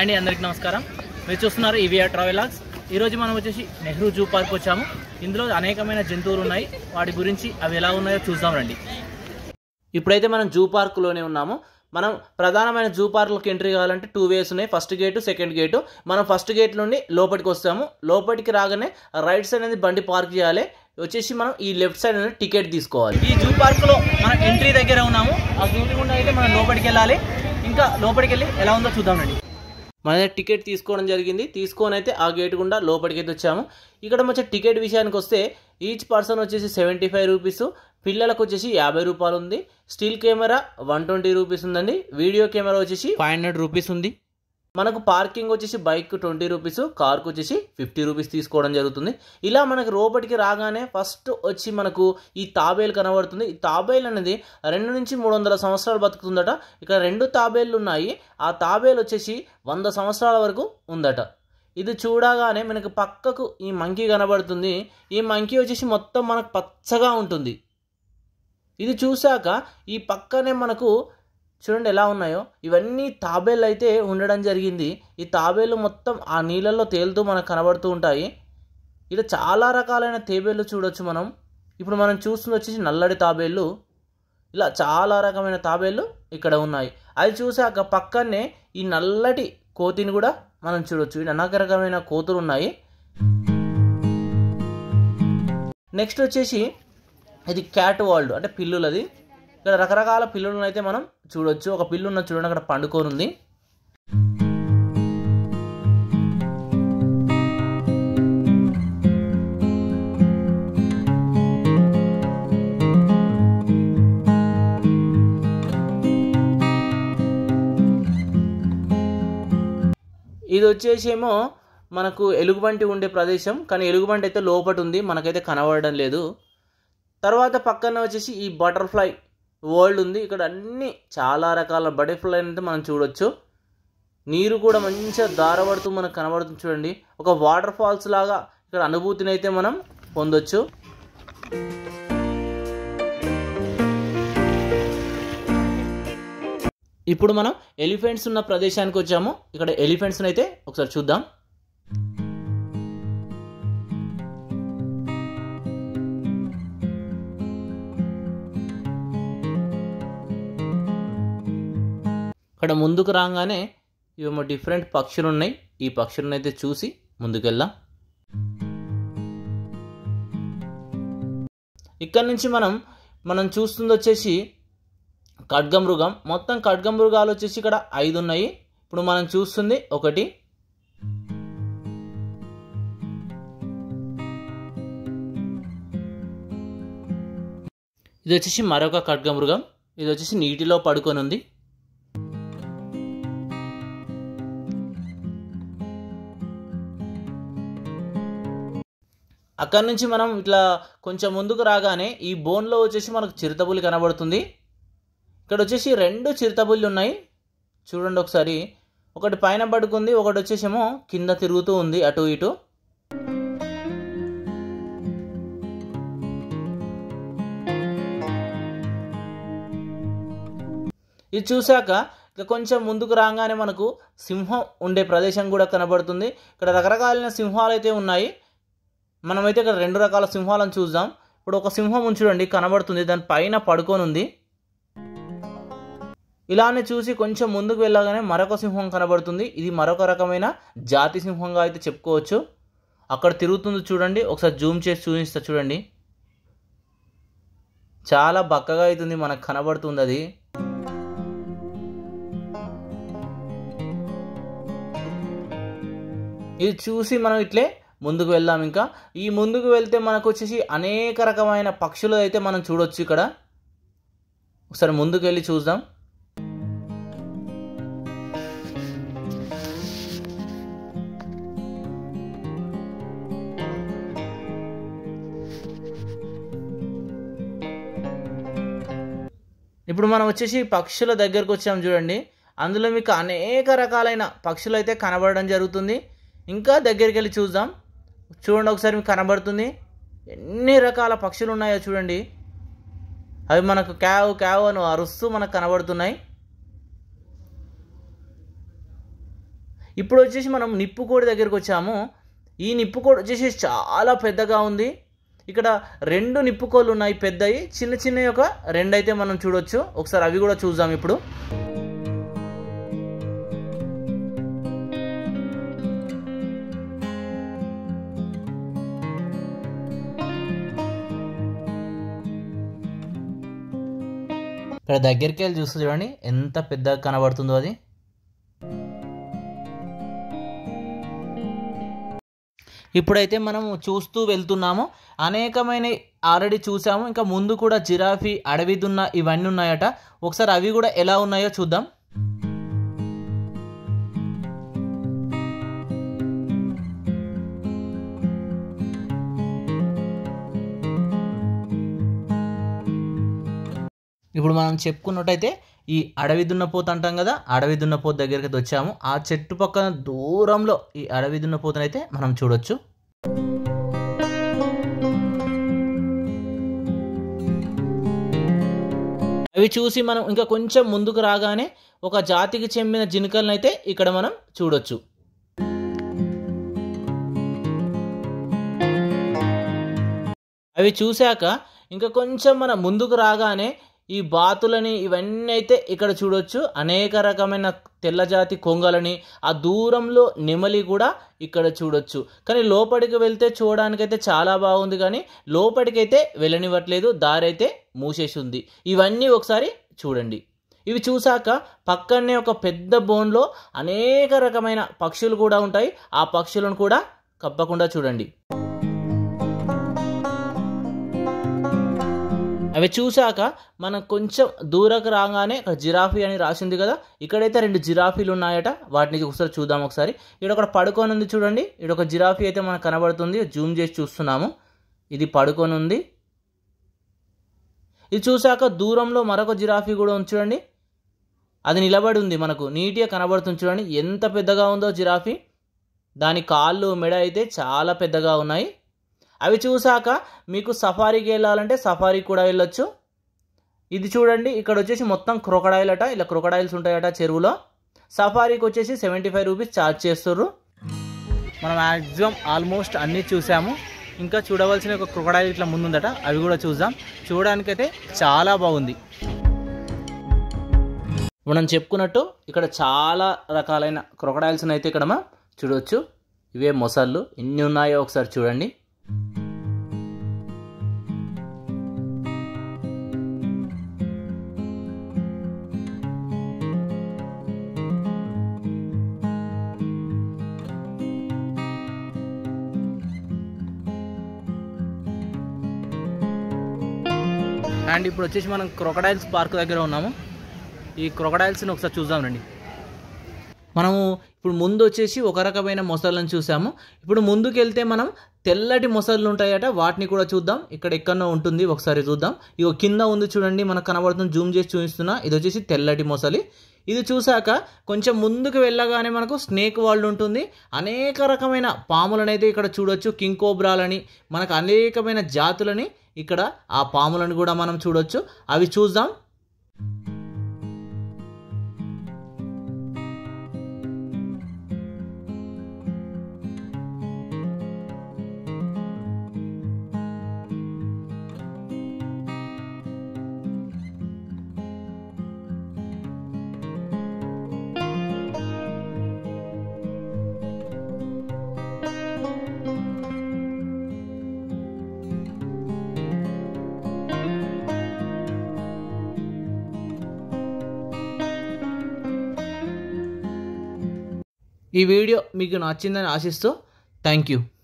hi అండి అందరికీ నమస్కారం మీరు చూస్తున్నారు ఈవీఆర్ ట్రావెలాగ్స్ ఈరోజు మనం వచ్చేసి నెహ్రూ జూ పార్క్ వచ్చాము ఇందులో అనేకమైన జంతువులు ఉన్నాయి వాటి గురించి అవి ఎలా ఉన్నాయో చూద్దాం రండి ఇప్పుడైతే మనం జూ పార్క్లోనే ఉన్నాము మనం ప్రధానమైన జూ పార్క్లోకి ఎంట్రీ కావాలంటే టూ వేస్ ఉన్నాయి ఫస్ట్ గేటు సెకండ్ గేటు మనం ఫస్ట్ గేట్ నుండి లోపలికి వస్తాము లోపలికి రాగానే రైట్ సైడ్ అనేది బండి పార్క్ చేయాలి వచ్చేసి మనం ఈ లెఫ్ట్ సైడ్ అనేది టికెట్ తీసుకోవాలి ఈ జూ పార్క్లో మనం ఎంట్రీ దగ్గర ఉన్నాము ఆ గేట్ గుండా అయితే మనం లోపలికి వెళ్ళాలి ఇంకా లోపలికి వెళ్ళి ఎలా ఉందో చూద్దాం రండి మన దగ్గర టికెట్ తీసుకోవడం జరిగింది తీసుకొని అయితే ఆ గేట్ గుండా లోపలికి అయితే వచ్చాము ఇక్కడ వచ్చే టికెట్ విషయానికి వస్తే ఈచ్ పర్సన్ వచ్చేసి సెవెంటీ ఫైవ్ రూపీస్ పిల్లలకు వచ్చేసి యాభై రూపాయలు ఉంది still camera one twenty rupees ఉందండి వీడియో కెమెరా వచ్చేసి ఫైవ్ హండ్రెడ్ రూపీస్ ఉంది మనకు పార్కింగ్ వచ్చేసి బైక్ ట్వంటీ రూపీస్ కార్కు వచ్చేసి ఫిఫ్టీ రూపీస్ తీసుకోవడం జరుగుతుంది ఇలా మనకు లోపలికి రాగానే ఫస్ట్ వచ్చి మనకు ఈ తాబేలు కనబడుతుంది ఈ తాబేలు అనేది రెండు నుంచి మూడు వందల సంవత్సరాలు బతుకుతుందట ఇక్కడ రెండు తాబేళ్ళు ఉన్నాయి ఆ తాబేలు వచ్చేసి వంద సంవత్సరాల వరకు ఉందట ఇది చూడగానే మనకు పక్కకు ఈ మంకీ కనబడుతుంది ఈ మంకీ వచ్చేసి మొత్తం మనకు పచ్చగా ఉంటుంది ఇది చూశాక ఈ పక్కనే మనకు చూడండి ఎలా ఉన్నాయో ఇవన్నీ తాబేళ్ళు అయితే ఉండడం జరిగింది ఈ తాబేళ్ళు మొత్తం ఆ నీళ్ళల్లో తేలుతూ మనకు కనబడుతూ ఉంటాయి ఇలా చాలా రకాలైన తేబేళ్ళు చూడొచ్చు మనం ఇప్పుడు మనం చూస్తుంది వచ్చేసి నల్లడి తాబేళ్ళు ఇలా చాలా రకమైన తాబేళ్ళు ఇక్కడ ఉన్నాయి అది చూశాక పక్కనే ఈ నల్లటి కోతిని కూడా మనం చూడొచ్చు ఈ అనేక రకమైన కోతులు ఉన్నాయి నెక్స్ట్ వచ్చేసి ఇది క్యాట్ వరల్డ్ అంటే పిల్లులది ఇక్కడ రకరకాల పిల్లులను అయితే మనం చూడొచ్చు ఒక పిల్లు ఉన్న చూడండి అక్కడ పండుకొని ఉంది ఇది వచ్చేసేమో మనకు ఎలుగుబంటి ఉండే ప్రదేశం కానీ ఎలుగుబంటి అయితే లోపట ఉంది మనకైతే కనబడడం లేదు తర్వాత పక్కన వచ్చేసి ఈ బటర్ఫ్లై వరల్డ్ ఉంది ఇక్కడ అన్ని చాలా రకాల బటర్ఫ్లై అయితే మనం చూడొచ్చు నీరు కూడా మంచిగా దారబడుతూ మనకు కనబడుతుంది చూడండి ఒక వాటర్ ఫాల్స్ లాగా ఇక్కడ అనుభూతిని అయితే మనం పొందొచ్చు ఇప్పుడు మనం ఎలిఫెంట్స్ ఉన్న ప్రదేశానికి వచ్చాము ఇక్కడ ఎలిఫెంట్స్ని అయితే ఒకసారి చూద్దాం ఇక్కడ ముందుకు రాగానే ఇవేమో డిఫరెంట్ పక్షులు ఉన్నాయి ఈ పక్షులను అయితే చూసి ముందుకెళ్దాం ఇక్కడ నుంచి మనం మనం చూస్తుంది వచ్చేసి ఖడ్గమృగం మొత్తం ఖడ్గమృగాలు వచ్చేసి ఇక్కడ ఐదు ఉన్నాయి ఇప్పుడు మనం చూస్తుంది ఒకటి ఇది వచ్చేసి మరొక ఖడ్గమృగం ఇది వచ్చేసి నీటిలో పడుకొని ఉంది అక్కడి నుంచి మనం ఇట్లా కొంచెం ముందుకు రాగానే ఈ బోన్లో వచ్చేసి మనకు చిరుతపులి కనబడుతుంది ఇక్కడ వచ్చేసి రెండు చిరుతపుల్లు ఉన్నాయి చూడండి ఒకసారి ఒకటి పైన పడుకుంది ఒకటి వచ్చేసేమో కింద తిరుగుతూ ఉంది అటు ఇటు ఇది చూశాక ఇక కొంచెం ముందుకు రాగానే మనకు సింహం ఉండే ప్రదేశం కూడా కనబడుతుంది ఇక్కడ రకరకాలైన సింహాలు అయితే ఉన్నాయి మనమైతే ఇక్కడ రెండు రకాల సింహాలను చూద్దాం ఇప్పుడు ఒక సింహం ఉంచుడండి కనబడుతుంది దాని పైన పడుకొని ఉంది ఇలానే చూసి కొంచెం ముందుకు వెళ్ళగానే మరొక సింహం కనబడుతుంది ఇది మరొక రకమైన జాతి సింహంగా అయితే చెప్పుకోవచ్చు అక్కడ తిరుగుతుంది చూడండి ఒకసారి జూమ్ చేసి చూపిస్తా చూడండి చాలా బక్కగా అవుతుంది మనకు కనబడుతుంది అది ఇది చూసి మనం ఇట్లే ముందుకు వెళ్దాం ఇంకా ఈ ముందుకు వెళ్తే మనకు వచ్చేసి అనేక రకమైన పక్షులు అయితే మనం చూడొచ్చు ఇక్కడ ఒకసారి ముందుకు వెళ్ళి చూద్దాం ఇప్పుడు మనం వచ్చేసి పక్షుల దగ్గరకు వచ్చాం చూడండి అందులో మీకు అనేక రకాలైన పక్షులు అయితే కనబడడం జరుగుతుంది ఇంకా దగ్గరికి వెళ్ళి చూద్దాం చూడండి ఒకసారి మీకు కనబడుతుంది ఎన్ని రకాల పక్షులు ఉన్నాయో చూడండి అవి మనకు క్యావ్ క్యావ్ అని అరుస్తూ మనకు కనబడుతున్నాయి ఇప్పుడు వచ్చేసి మనం నిప్పుకోడి దగ్గరికి వచ్చాము ఈ నిప్పుకోడి వచ్చేసి చాలా పెద్దగా ఉంది ఇక్కడ రెండు నిప్పుకోళ్ళు ఉన్నాయి పెద్దవి చిన్న చిన్నవి ఒక రెండు అయితే మనం చూడొచ్చు ఒకసారి అవి కూడా చూద్దాం ఇప్పుడు ఇక్కడ దగ్గరికి వెళ్ళి చూస్తే చూడండి ఎంత పెద్దగా కనబడుతుందో అది ఇప్పుడైతే మనం చూస్తూ వెళ్తున్నాము అనేకమైన ఆల్రెడీ చూసాము ఇంకా ముందు కూడా జిరాఫీ అడవి దున్న ఇవన్నీ ఉన్నాయట ఒకసారి అవి కూడా ఎలా ఉన్నాయో చూద్దాం ఇప్పుడు మనం చెప్పుకున్నట్టయితే ఈ అడవి దున్నపోత అంటాం కదా అడవి దున్నపోత దగ్గరికి అయితే వచ్చాము ఆ చెట్టు పక్కన దూరంలో ఈ అడవి దున్నపోతనైతే మనం చూడొచ్చు అవి చూసి మనం ఇంకా కొంచెం ముందుకు రాగానే ఒక జాతికి చెందిన జినుకలను అయితే ఇక్కడ మనం చూడొచ్చు అవి చూశాక ఇంకా కొంచెం మనం ముందుకు రాగానే ఈ బాతులని ఇవన్నీ అయితే ఇక్కడ చూడొచ్చు అనేక రకమైన తెల్లజాతి కొంగలని ఆ దూరంలో నెమలి కూడా ఇక్కడ చూడొచ్చు కానీ లోపలికి వెళ్తే చూడడానికైతే చాలా బాగుంది కానీ లోపలికైతే వెళ్ళనివ్వట్లేదు దారి అయితే మూసేసి ఉంది ఇవన్నీ ఒకసారి చూడండి ఇవి చూశాక పక్కనే ఒక పెద్ద బోన్లో అనేక రకమైన పక్షులు కూడా ఉంటాయి ఆ పక్షులను కూడా తప్పకుండా చూడండి అవి చూశాక మనం కొంచెం దూరకు రాగానే ఇక్కడ జిరాఫీ అని రాసింది కదా ఇక్కడైతే రెండు జిరాఫీలు ఉన్నాయట వాటిని ఒకసారి చూద్దాం ఒకసారి ఇక్కడ ఒకటి పడుకొని ఉంది చూడండి ఇక్కడ ఒక జిరాఫీ అయితే మనకు కనబడుతుంది జూమ్ చేసి చూస్తున్నాము ఇది పడుకొని ఉంది ఇది చూశాక దూరంలో మరొక జిరాఫీ కూడా ఉంది చూడండి అది నిలబడి ఉంది మనకు నీట్గా కనబడుతుంది చూడండి ఎంత పెద్దగా ఉందో జిరాఫీ దాని కాళ్ళు మెడ అయితే చాలా పెద్దగా ఉన్నాయి అవి చూశాక మీకు సఫారీకి వెళ్ళాలంటే సఫారీకి కూడా వెళ్ళొచ్చు ఇది చూడండి ఇక్కడ వచ్చేసి మొత్తం క్రొకడైల్ అట ఇలా క్రొకడైల్స్ ఉంటాయట చెరువులో సఫారీకి వచ్చేసి సెవెంటీ ఫైవ్ రూపీస్ ఛార్జ్ చేస్తుర్రు మనం మ్యాక్సిమం ఆల్మోస్ట్ అన్నీ చూసాము ఇంకా చూడవలసిన ఒక క్రొకడైల్ ఇట్లా ముందుందట అవి కూడా చూద్దాం చూడడానికైతే చాలా బాగుంది మనం చెప్పుకున్నట్టు ఇక్కడ చాలా రకాలైన క్రొకడైల్స్ని అయితే ఇక్కడ మనం చూడవచ్చు ఇవే మొసళ్ళు ఎన్ని ఉన్నాయో ఒకసారి చూడండి అండ్ ఇప్పుడు వచ్చేసి మనం క్రొకడైల్స్ పార్క్ దగ్గర ఉన్నాము ఈ క్రొకడైల్స్ని ఒకసారి చూద్దాం రండి మనము ఇప్పుడు ముందు వచ్చేసి ఒక రకమైన మొసళ్ళను చూసాము ఇప్పుడు ముందుకు వెళ్తే మనం తెల్లటి మొసళ్ళు ఉంటాయట వాటిని కూడా చూద్దాం ఇక్కడ ఎక్కడో ఉంటుంది ఒకసారి చూద్దాం ఇగో కింద ఉంది చూడండి మనకు కనబడుతుంది జూమ్ చేసి చూపిస్తున్నా ఇది వచ్చేసి తెల్లటి మొసలి ఇది చూశాక కొంచెం ముందుకు వెళ్ళగానే మనకు స్నేక్ వరల్డ్ ఉంటుంది అనేక రకమైన పాములను అయితే ఇక్కడ చూడొచ్చు కింగ్ కోబ్రాలని మనకు అనేకమైన జాతులని ఇక్కడ ఆ పాములను కూడా మనం చూడొచ్చు అవి చూద్దాం ఈ వీడియో మీకు నచ్చిందని ఆశిస్తూ థ్యాంక్ యూ